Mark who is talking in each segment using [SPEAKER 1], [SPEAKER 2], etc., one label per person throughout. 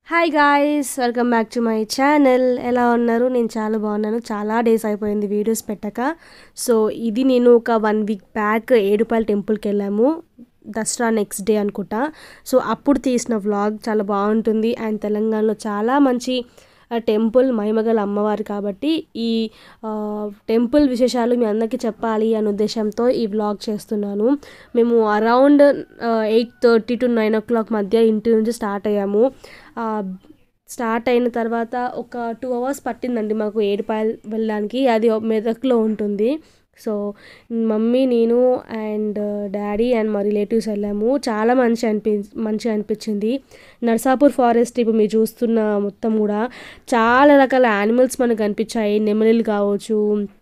[SPEAKER 1] hi guys welcome back to my channel ఎలా ఉన్నారు నేను చాలా బాగున్నాను చాలా డేస్ అయిపోయింది వీడియోస్ పెట్టక సో ఇది నేను ఒక వన్ వీక్ బ్యాక్ ఏడుపాయల టెంపుల్కి వెళ్ళాము దసరా నెక్స్ట్ డే అనుకుంటా సో అప్పుడు తీసిన వ్లాగ్ చాలా బాగుంటుంది అండ్ తెలంగాణలో చాలా మంచి టెంపుల్ మహిమగల అమ్మవారు కాబట్టి ఈ ఆ, టెంపుల్ విశేషాలు మీ అందరికీ చెప్పాలి అనే ఉద్దేశంతో ఈ వ్లాగ్ చేస్తున్నాను మేము around eight thirty to nine o'clock మధ్య ఇంటి నుంచి స్టార్ట్ అయ్యాము ఆ, స్టార్ట్ అయిన తర్వాత ఒక టూ అవర్స్ పట్టిందండి మాకు ఏడుపాయలు వెళ్ళడానికి అది మెదక్లో ఉంటుంది సో మమ్మీ నేను అండ్ డాడీ అండ్ మా రిలేటివ్స్ వెళ్ళాము చాలా మంచి అనిపి మంచిగా అనిపించింది నర్సాపూర్ ఫారెస్ట్ ఇప్పుడు మీరు చూస్తున్న మొత్తం కూడా చాలా రకాల యానిమల్స్ మనకు కనిపించాయి నెమలిలు కావచ్చు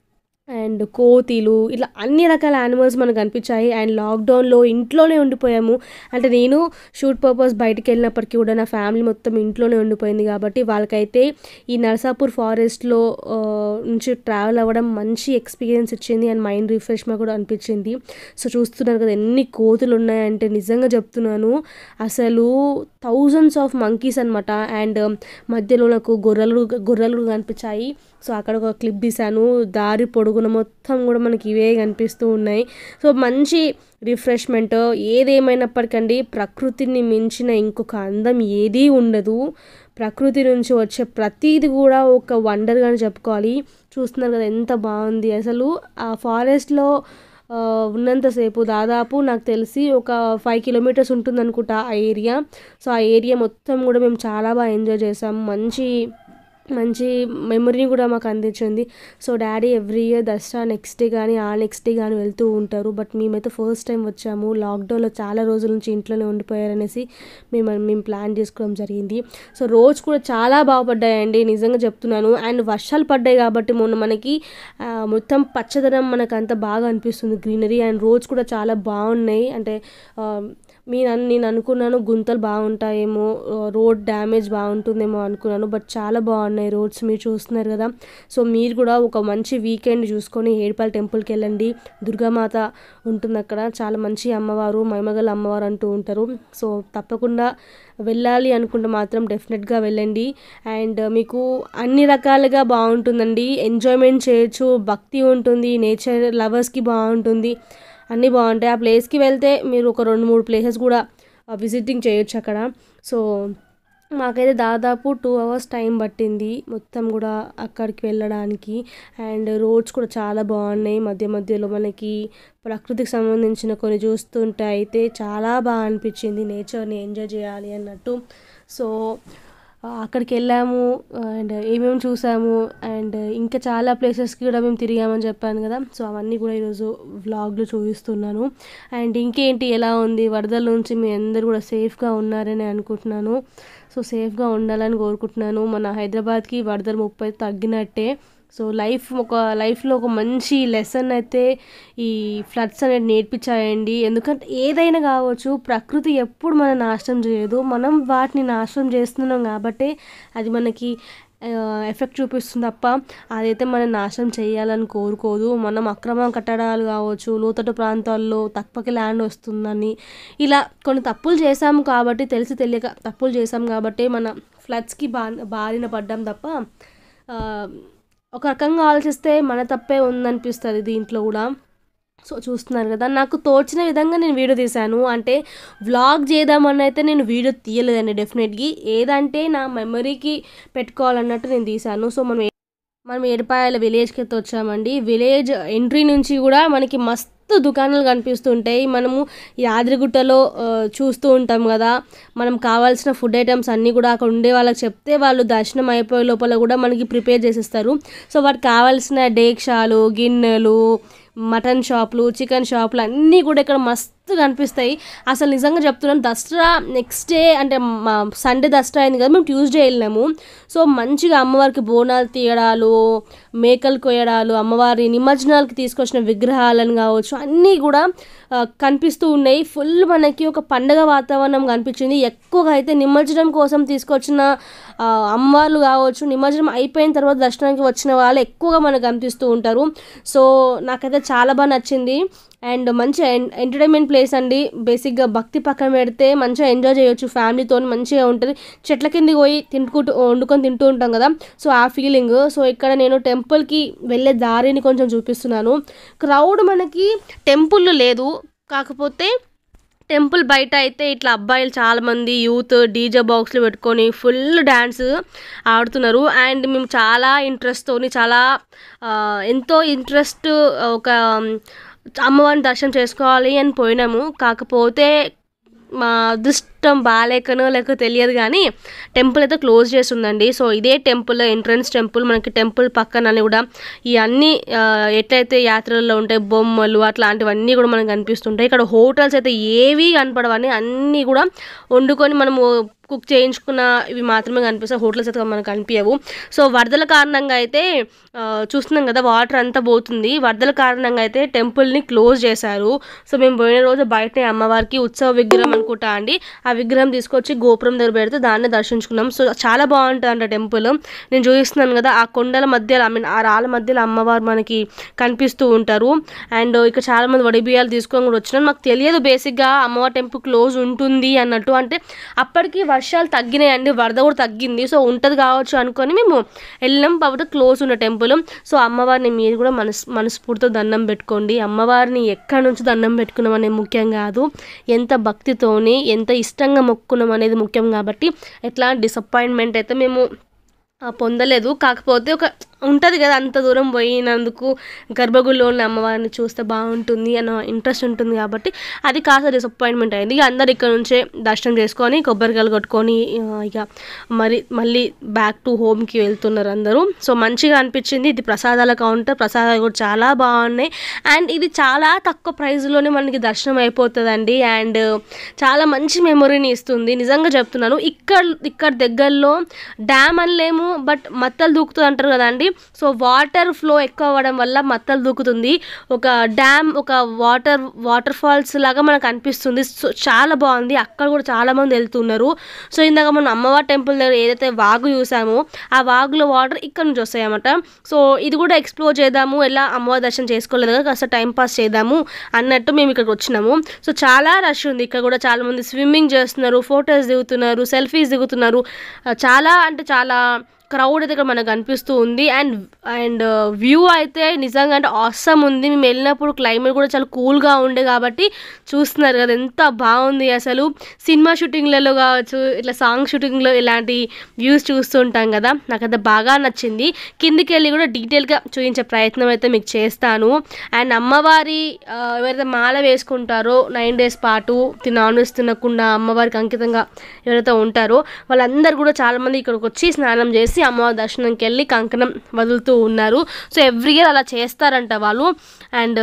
[SPEAKER 1] అండ్ కోతిలు ఇట్లా అన్ని రకాల యానిమల్స్ మనకు కనిపించాయి అండ్ లాక్డౌన్లో ఇంట్లోనే ఉండిపోయాము అంటే నేను షూట్ పర్పస్ బయటికి వెళ్ళినప్పటికీ కూడా నా ఫ్యామిలీ మొత్తం ఇంట్లోనే ఉండిపోయింది కాబట్టి వాళ్ళకైతే ఈ నర్సాపూర్ ఫారెస్ట్లో ఆ, నుంచి ట్రావెల్ అవ్వడం మంచి ఎక్స్పీరియన్స్ ఇచ్చింది అండ్ మైండ్ రిఫ్రెష్మెంట్ కూడా అనిపించింది సో చూస్తున్నారు కదా ఎన్ని కోతులు ఉన్నాయంటే నిజంగా చెప్తున్నాను అసలు థౌజండ్స్ ఆఫ్ మంకీస్ అనమాట అండ్ మధ్యలో నాకు గొర్రెలు గొర్రెలు కనిపించాయి సో అక్కడ ఒక క్లిప్ తీశాను దారి పొడుగున మొత్తం కూడా మనకి ఇవే కనిపిస్తూ ఉన్నాయి సో మంచి రిఫ్రెష్మెంట్ ఏదేమైనప్పటికండి ప్రకృతిని మించిన ఇంకొక అందం ఏదీ ఉండదు ప్రకృతి నుంచి వచ్చే ప్రతిది కూడా ఒక వండర్గానే చెప్పుకోవాలి చూస్తున్నారు కదా ఎంత బాగుంది అసలు ఆ ఫారెస్ట్లో ఆ, ఉన్నంతసేపు దాదాపు నాకు తెలిసి ఒక ఫైవ్ కిలోమీటర్స్ ఉంటుంది అనుకుంటా ఆ ఏరియా సో ఆ ఏరియా మొత్తం కూడా మేము చాలా బాగా ఎంజాయ్ చేసాం మంచి మంచి మెమరీని కూడా మాకు అందించింది so daddy every year Dasara next day కానీ ఆ నెక్స్ట్ డే కానీ వెళ్తూ ఉంటారు బట్ మేమైతే ఫస్ట్ టైం వచ్చాము లాక్డౌన్లో చాలా రోజుల నుంచి ఇంట్లోనే ఉండిపోయారనేసి మేము మేము ప్లాన్ చేసుకోవడం జరిగింది సో రోజు కూడా చాలా బాగుపడ్డాయండి నిజంగా చెప్తున్నాను అండ్ వర్షాలు పడ్డాయి కాబట్టి మొన్న మనకి ఆ, మొత్తం పచ్చదనం మనకు అంత బాగా అనిపిస్తుంది గ్రీనరీ అండ్ రోడ్స్ కూడా చాలా బాగున్నాయి అంటే ఆ, మీ నన్ను నేను అనుకున్నాను గుంతలు బాగుంటాయేమో ఆ, రోడ్ డ్యామేజ్ బాగుంటుందేమో అనుకున్నాను బట్ చాలా బాగున్నాయి రోడ్స్ మీరు చూస్తున్నారు కదా సో మీరు కూడా ఒక మంచి వీకెండ్ చూసుకొని ఏడుపాల టెంపుల్కి వెళ్ళండి దుర్గామాత ఉంటుంది అక్కడ చాలా మంచి అమ్మవారు మహిమగల అమ్మవారు అంటూ ఉంటారు సో తప్పకుండా వెళ్ళాలి అనుకుంటే మాత్రం డెఫినెట్గా వెళ్ళండి అండ్ మీకు అన్ని రకాలుగా బాగుంటుందండి ఎంజాయ్మెంట్ చేయొచ్చు భక్తి ఉంటుంది నేచర్ లవర్స్కి బాగుంటుంది అన్నీ బాగుంటాయి ఆ ప్లేస్కి వెళ్తే మీరు ఒక రెండు మూడు ప్లేసెస్ కూడా విజిటింగ్ చేయొచ్చు అక్కడ సో మాకైతే దాదాపు టూ అవర్స్ టైం పట్టింది మొత్తం కూడా అక్కడికి వెళ్ళడానికి అండ్ రోడ్స్ కూడా చాలా బాగున్నాయి మధ్య మధ్యలో మనకి ప్రకృతికి సంబంధించిన కొన్ని చూస్తుంటే అయితే చాలా బాగా అనిపించింది నేచర్ని ఎంజాయ్ చేయాలి అన్నట్టు సో ఆ, అక్కడికి వెళ్ళాము అండ్ ఏమేమి చూసాము అండ్ ఇంకా చాలా ప్లేసెస్కి కూడా మేము తిరిగామని చెప్పాను కదా సో అవన్నీ కూడా ఈరోజు వ్లాగ్లో చూపిస్తున్నాను అండ్ ఇంకేంటి ఎలా ఉంది వరదల నుంచి మీ అందరూ కూడా సేఫ్గా ఉన్నారని అనుకుంటున్నాను సో సేఫ్గా ఉండాలని కోరుకుంటున్నాను మన హైదరాబాద్కి వరదలు ముప్పై తగ్గినట్టే సో లైఫ్ ఒక లైఫ్లో ఒక మంచి లెసన్ అయితే ఈ ఫ్లడ్స్ అనేది నేర్పించాయండి ఎందుకంటే ఏదైనా కావచ్చు ప్రకృతి ఎప్పుడు మనం నాశనం చేయదు మనం వాటిని నాశనం చేస్తున్నాం కాబట్టి అది మనకి ఎఫెక్ట్ చూపిస్తుంది తప్ప అదైతే మనం నాశనం చేయాలని కోరుకోదు మనం అక్రమ కట్టడాలు కావచ్చు లోతట్టు ప్రాంతాల్లో తక్కువకి ల్యాండ్ వస్తుందని ఇలా కొన్ని తప్పులు చేసాము కాబట్టి తెలిసి తెలియక తప్పులు చేసాం కాబట్టి మన ఫ్లడ్స్కి బా బారిన పడ్డాం తప్ప ఆ, ఒక రకంగా ఆలోచిస్తే మన తప్పే ఉందనిపిస్తుంది దీంట్లో కూడా సో చూస్తున్నారు కదా నాకు తోచిన విధంగా నేను వీడియో తీశాను అంటే వ్లాగ్ చేద్దామని అయితే నేను వీడియో తీయలేదండి డెఫినెట్గా ఏదంటే నా మెమరీకి పెట్టుకోవాలన్నట్టు నేను తీశాను సో మనం ఏ- మనం ఏడుపాయల విలేజ్కి అయితే వచ్చామండి విలేజ్ ఎంట్రీ నుంచి కూడా మనకి మస్తు దుకాణాలు కనిపిస్తుంటాయి మనము యాదగిరిగుట్టలో ఆ, చూస్తూ ఉంటాం కదా మనం కావాల్సిన ఫుడ్ ఐటమ్స్ అన్నీ కూడా అక్కడ ఉండే వాళ్ళకి చెప్తే వాళ్ళు దర్శనం అయిపోయే లోపల కూడా మనకి ప్రిపేర్ చేసిస్తారు సో వాటికి కావాల్సిన డేక్షాలు గిన్నెలు మటన్ షాపులు చికెన్ షాపులు అన్నీ కూడా ఇక్కడ మస్తు కనిపిస్తాయి అసలు నిజంగా చెప్తున్నాను దసరా నెక్స్ట్ డే అంటే మా సండే దసరా అయింది కదా మేము ట్యూస్డే వెళ్ళినాము సో మంచిగా అమ్మవారికి బోనాలు తీయడాలు మేకలు కొయ్యడాలు అమ్మవారి నిమజ్జనాలకి తీసుకొచ్చిన విగ్రహాలను కావచ్చు అన్నీ కూడా ఆ, కనిపిస్తూ ఉన్నాయి ఫుల్ మనకి ఒక పండగ వాతావరణం కనిపించింది ఎక్కువగా అయితే నిమజ్జనం కోసం తీసుకొచ్చిన ఆ, అమ్మవార్లు కావచ్చు నిమజ్జనం అయిపోయిన తర్వాత దర్శనానికి వచ్చిన వాళ్ళు ఎక్కువగా మనకు కనిపిస్తూ ఉంటారు సో నాకైతే చాలా బాగా నచ్చింది అండ్ మంచి ఎంటర్టైన్మెంట్ ప్లేస్ అండి బేసిక్గా భక్తి పక్కన పెడితే మంచిగా ఎంజాయ్ చేయొచ్చు ఫ్యామిలీతో మంచిగా ఉంటుంది చెట్ల కిందకి పోయి తింటుకుంటూ వండుకొని తింటూ ఉంటాం కదా సో ఆ ఫీలింగ్ సో ఇక్కడ నేను టెంపుల్కి వెళ్ళే దారిని కొంచెం చూపిస్తున్నాను క్రౌడ్ మనకి టెంపుల్ లేదు కాకపోతే టెంపుల్ బయట అయితే ఇట్లా అబ్బాయిలు చాలామంది యూత్ డీజే బాక్స్లు పెట్టుకొని ఫుల్ డ్యాన్స్ ఆడుతున్నారు అండ్ మేము చాలా ఇంట్రెస్ట్తోని చాలా ఆ, ఎంతో ఇంట్రెస్ట్ ఒక అమ్మవారిని దర్శనం చేసుకోవాలి అని పోయినాము కాకపోతే మా అదృష్టం బాగాలేకనో లేక తెలియదు కానీ టెంపుల్ అయితే క్లోజ్ చేసి ఉందండి సో ఇదే టెంపుల్ ఎంట్రన్స్ టెంపుల్ మనకి టెంపుల్ పక్కన కూడా ఈ అన్ని ఆ, ఎట్లయితే యాత్రల్లో ఉంటాయి బొమ్మలు అట్లాంటివన్నీ కూడా మనకు కనిపిస్తుంటాయి ఇక్కడ హోటల్స్ అయితే ఏవి కనపడవని అన్నీ కూడా వండుకొని మనము కుక్ చేయించుకున్న ఇవి మాత్రమే కనిపిస్తాయి హోటల్స్ అయితే మనకు కనిపించవు సో వరదల కారణంగా అయితే ఆ, చూస్తున్నాం కదా వాటర్ అంతా పోతుంది వరదల కారణంగా అయితే టెంపుల్ని క్లోజ్ చేశారు సో మేము పోయిన రోజు బయటనే అమ్మవారికి ఉత్సవ విగ్రహం అనుకుంటా అండి ఆ విగ్రహం తీసుకొచ్చి గోపురం దగ్గర పెడితే దాన్ని దర్శించుకున్నాం సో చాలా బాగుంటుంది అంట టెంపుల్ నేను చూపిస్తున్నాను కదా ఆ కొండల మధ్యలో ఐ మీన్ ఆ రాళ్ళ మధ్యలో అమ్మవారు మనకి కనిపిస్తూ ఉంటారు అండ్ ఇక్కడ చాలా మంది వడి బియ్యాలు తీసుకొని కూడా వచ్చినారు మాకు తెలియదు బేసిక్గా అమ్మవారి టెంపుల్ క్లోజ్ ఉంటుంది అన్నట్టు అంటే అప్పటికి వర్షాలు తగ్గినాయండి వరద కూడా తగ్గింది సో ఉంటుంది కావచ్చు అనుకొని మేము వెళ్ళినాం కాబట్టి క్లోజ్ ఉన్న టెంపుల్ సో అమ్మవారిని మీరు కూడా మనస్ మనస్ఫూర్తితో దండం పెట్టుకోండి అమ్మవారిని ఎక్కడి నుంచి దండం పెట్టుకున్నాం అనేది ముఖ్యం కాదు ఎంత భక్తితోని ఎంత ఇష్టంగా మొక్కుకున్నాం అనేది ముఖ్యం కాబట్టి ఎట్లాంటి డిసప్పాయింట్మెంట్ అయితే మేము ఆ, పొందలేదు కాకపోతే ఒక ఉంటుంది కదా అంత దూరం పోయినందుకు గర్భగుడిలో ఉన్న అమ్మవారిని చూస్తే బాగుంటుంది అన్న ఇంట్రెస్ట్ ఉంటుంది కాబట్టి అది కాస్త డిసప్పాయింట్మెంట్ అయింది ఇక అందరు ఇక్కడ నుంచే దర్శనం చేసుకొని కొబ్బరికాయలు కొట్టుకొని ఆ, ఇక మరి మళ్ళీ బ్యాక్ టు హోమ్కి వెళ్తున్నారు అందరూ సో మంచిగా అనిపించింది ఇది ప్రసాదాల కౌంటర్ ప్రసాదాలు కూడా చాలా బాగున్నాయి అండ్ ఇది చాలా తక్కువ ప్రైస్లోనే మనకి దర్శనం అయిపోతుందండి అండ్ చాలా మంచి మెమొరీని ఇస్తుంది నిజంగా చెప్తున్నాను ఇక్కడ ఇక్కడ దగ్గరలో డ్యామ్ అనలేము బట్ మత్తలు దూకుతుంది అంటారు కదండి సో వాటర్ ఫ్లో ఎక్కువ అవ్వడం వల్ల మత్తలు దూకుతుంది ఒక డ్యామ్ ఒక వాటర్ వాటర్ ఫాల్స్ లాగా మనకు అనిపిస్తుంది సో చాలా బాగుంది అక్కడ కూడా చాలా మంది వెళ్తున్నారు సో ఇందాక మనం అమ్మవారి టెంపుల్ దగ్గర ఏదైతే వాగు చూసామో ఆ వాగులో వాటర్ ఇక్కడ నుంచి వస్తాయన్నమాట సో ఇది కూడా ఎక్స్ప్లోర్ చేద్దాము ఎలా అమ్మవారి దర్శనం చేసుకోలేదు కదా కాస్త టైం పాస్ చేద్దాము అన్నట్టు మేము ఇక్కడికి వచ్చినాము సో చాలా రష్ ఉంది ఇక్కడ కూడా చాలా మంది స్విమ్మింగ్ చేస్తున్నారు ఫొటోస్ దిగుతున్నారు సెల్ఫీస్ దిగుతున్నారు ఆ, చాలా అంటే చాలా క్రౌడ్ అయితే ఇక్కడ మనకు కనిపిస్తూ ఉంది అండ్ అండ్ వ్యూ అయితే నిజంగా అంటే ఆసమ్ ఉంది మేము వెళ్ళినప్పుడు క్లైమేట్ కూడా చాలా కూల్గా ఉండే కాబట్టి చూస్తున్నారు కదా ఎంత బాగుంది అసలు సినిమా షూటింగ్లలో కావచ్చు ఇట్లా సాంగ్ షూటింగ్లో ఇలాంటి వ్యూస్ చూస్తూ ఉంటాం కదా నాకైతే బాగా నచ్చింది కిందికి వెళ్ళి కూడా డీటెయిల్గా చూపించే ప్రయత్నం అయితే మీకు చేస్తాను అండ్ అమ్మవారి ఆ, ఎవరైతే మాల వేసుకుంటారో నైన్ డేస్ పాటు తి- నాన్ వెజ్ తినకుండా అమ్మవారికి అంకితంగా ఎవరైతే ఉంటారో వాళ్ళందరూ కూడా చాలామంది ఇక్కడికి వచ్చి స్నానం చేసి అమ్మవారి దర్శనంకి వెళ్ళి కంకణం వదులుతూ ఉన్నారు సో ఎవ్రీ ఇయర్ అలా చేస్తారంట వాళ్ళు అండ్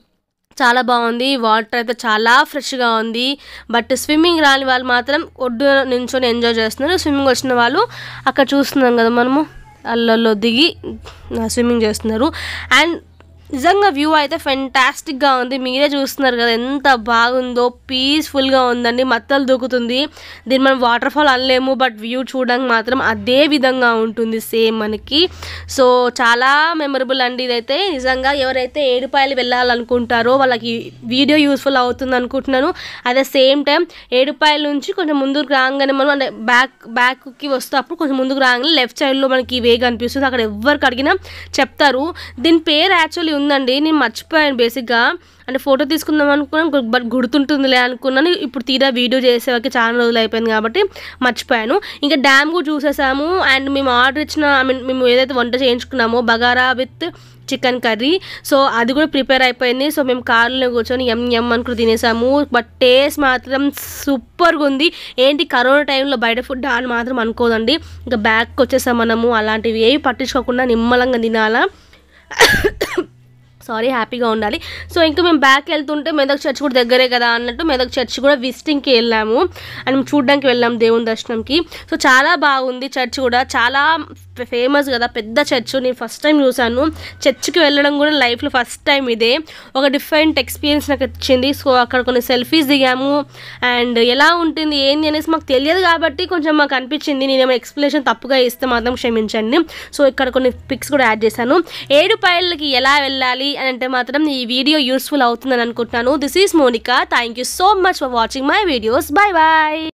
[SPEAKER 1] చాలా బాగుంది వాటర్ అయితే చాలా ఫ్రెష్గా ఉంది బట్ స్విమ్మింగ్ రాని వాళ్ళు మాత్రం ఒడ్డు నించొని ఎంజాయ్ చేస్తున్నారు స్విమ్మింగ్ వచ్చిన వాళ్ళు అక్కడ చూస్తున్నాం కదా మనము అల్లల్లో దిగి స్విమ్మింగ్ చేస్తున్నారు అండ్ నిజంగా వ్యూ అయితే ఫెంటాస్టిక్గా ఉంది మీరే చూస్తున్నారు కదా ఎంత బాగుందో పీస్ఫుల్గా ఉందండి మత్తలు దూకుతుంది దీన్ని మనం వాటర్ ఫాల్ అనలేము బట్ వ్యూ చూడడానికి మాత్రం అదే విధంగా ఉంటుంది సేమ్ మనకి సో చాలా మెమరబుల్ అండి ఇదైతే నిజంగా ఎవరైతే ఏడుపాయలు వెళ్ళాలనుకుంటారో వాళ్ళకి వీడియో యూస్ఫుల్ అవుతుంది అనుకుంటున్నాను అదే సేమ్ టైం ఏడుపాయల నుంచి కొంచెం ముందుకు రాగానే మనం అంటే బ్యాక్ బ్యాక్కి వస్తే అప్పుడు కొంచెం ముందుకు రాగానే లెఫ్ట్ సైడ్లో మనకి వే కనిపిస్తుంది అక్కడ ఎవరికి అడిగినా చెప్తారు దీని పేరు యాక్చువల్లీ ఉందండి నేను మర్చిపోయాను బేసిక్గా అంటే ఫోటో తీసుకుందాం అనుకున్నాను బట్ గుర్తుంటుందిలే అనుకున్నాను ఇప్పుడు తీరా వీడియో చేసేవారికి చాలా రోజులు అయిపోయింది కాబట్టి మర్చిపోయాను ఇంకా డ్యామ్ కూడా చూసేసాము అండ్ మేము ఆర్డర్ ఇచ్చిన ఐ మీన్ మేము ఏదైతే వంట చేయించుకున్నామో bagara with chicken curry so అది కూడా ప్రిపేర్ అయిపోయింది సో మేము కార్లో కూర్చొని ఎం ఎం అనుకుని తినేసాము బట్ టేస్ట్ మాత్రం సూపర్గా ఉంది ఏంటి కరోనా టైంలో బయట ఫుడ్ అని మాత్రం అనుకోదండి ఇంకా బ్యాగ్కి వచ్చేసాం మనము అలాంటివి ఏవి పట్టించుకోకుండా నిమ్మలంగా తినాలా సారీ హ్యాపీగా ఉండాలి సో ఇంకా మేము బ్యాక్ వెళ్తుంటే మెదక్ చర్చ్ కూడా దగ్గరే కదా అన్నట్టు మెదక్ చర్చ్ కూడా విజిటింగ్కి వెళ్ళాము అండ్ చూడడానికి వెళ్ళాం దేవుని దర్శనంకి సో చాలా బాగుంది చర్చ్ కూడా చాలా ఫేమస్ కదా పెద్ద చర్చ్ నేను ఫస్ట్ టైం చూసాను చర్చ్కి వెళ్ళడం కూడా లైఫ్లో ఫస్ట్ టైం ఇదే ఒక డిఫరెంట్ ఎక్స్పీరియన్స్ నాకు వచ్చింది సో అక్కడ కొన్ని సెల్ఫీస్ దిగాము అండ్ ఎలా ఉంటుంది ఏంది అనేసి మాకు తెలియదు కాబట్టి కొంచెం మాకు అనిపించింది నేనేమో ఎక్స్ప్లెనేషన్ తప్పుగా ఇస్తే మాత్రం క్షమించండి సో ఇక్కడ కొన్ని పిక్స్ కూడా యాడ్ చేశాను ఏడు పైళ్ళకి ఎలా వెళ్ళాలి అని అంటే మాత్రం ఈ వీడియో యూస్ఫుల్ అవుతుందని అనుకుంటున్నాను this is Monika thank you so much for watching my videos bye bye